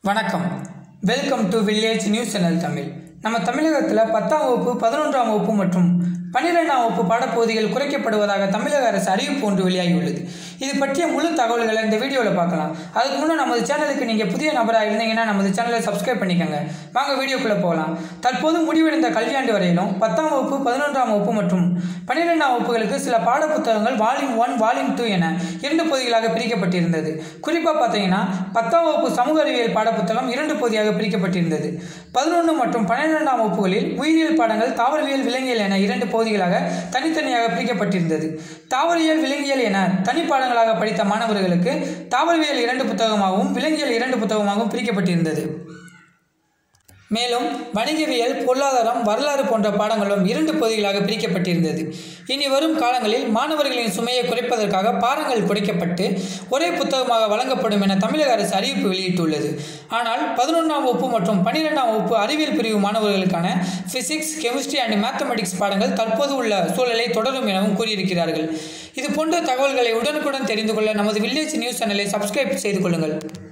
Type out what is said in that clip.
வணக்கம் welcome to village news channel Tamil நம்ம தமிழகத்தில் பத்தாம் வகுப்பு பதினொன்றாம் வகுப்பு மற்றும் பன்னிரெண்டாம் வகுப்பு பாடப்பகுதிகள் குறைக்கப்படுவதாக தமிழக அரசு அறிவிப்பு ஒன்று வெளியாகியுள்ளது இது பற்றிய முழு தகவல்களை இந்த வீடியோவில் பார்க்கலாம் அதுக்கு முன்னே நமது சேனலுக்கு நீங்கள் புதிய நபராக இருந்தீங்கன்னா நமது சேனலை சப்ஸ்கிரைப் பண்ணிக்கோங்க வாங்க வீடியோக்குள்ளே போகலாம் தற்போது முடிவடைந்த கல்வியாண்டு வரையிலும் பத்தாம் வகுப்பு பதினொன்றாம் வகுப்பு மற்றும் பன்னிரெண்டாம் வகுப்புகளுக்கு சில பாடப்புத்தகங்கள் வால்யூம் ஒன் வால்யூம் டூ என இரண்டு பகுதிகளாக பிரிக்கப்பட்டிருந்தது குறிப்பாக பார்த்தீங்கன்னா பத்தாம் வகுப்பு சமூக அறிவியல் பாடப்புத்தகம் இரண்டு பகுதியாக பிரிக்கப்பட்டிருந்தது பதினொன்று மற்றும் பன்னிரெண்டாம் வகுப்புகளில் உயிரியல் பாடங்கள் தாவரவியல் விலங்கியல் என இரண்டு பகுதிகளாக தனித்தனியாக பிரிக்கப்பட்டிருந்தது தாவரியல் விலங்கியல் என தனிப்பாடங்களாக படித்த மாணவர்களுக்கு தாவரவியல் இரண்டு புத்தகமாகவும் விலங்கியல் இரண்டு புத்தகமாகவும் பிரிக்கப்பட்டிருந்தது மேலும் வணிகவியல் பொருளாதாரம் வரலாறு போன்ற பாடங்களும் இரண்டு பகுதிகளாக பிரிக்கப்பட்டிருந்தது இனி வரும் காலங்களில் மாணவர்களின் சுமையை குறைப்பதற்காக பாடங்கள் குறைக்கப்பட்டு ஒரே புத்தகமாக வழங்கப்படும் என தமிழக அரசு அறிவிப்பு வெளியிட்டுள்ளது ஆனால் பதினொன்றாம் வகுப்பு மற்றும் பன்னிரெண்டாம் வகுப்பு அறிவியல் பிரிவு மாணவர்களுக்கான பிசிக்ஸ் கெமிஸ்ட்ரி அண்ட் மேத்தமெட்டிக்ஸ் பாடங்கள் தற்போது உள்ள சூழலை தொடரும் எனவும் கூறியிருக்கிறார்கள் இது போன்ற தகவல்களை உடனுக்குடன் தெரிந்து கொள்ள நமது வில்லேஜ் நியூஸ் சேனலை சப்ஸ்கிரைப் செய்து கொள்ளுங்கள்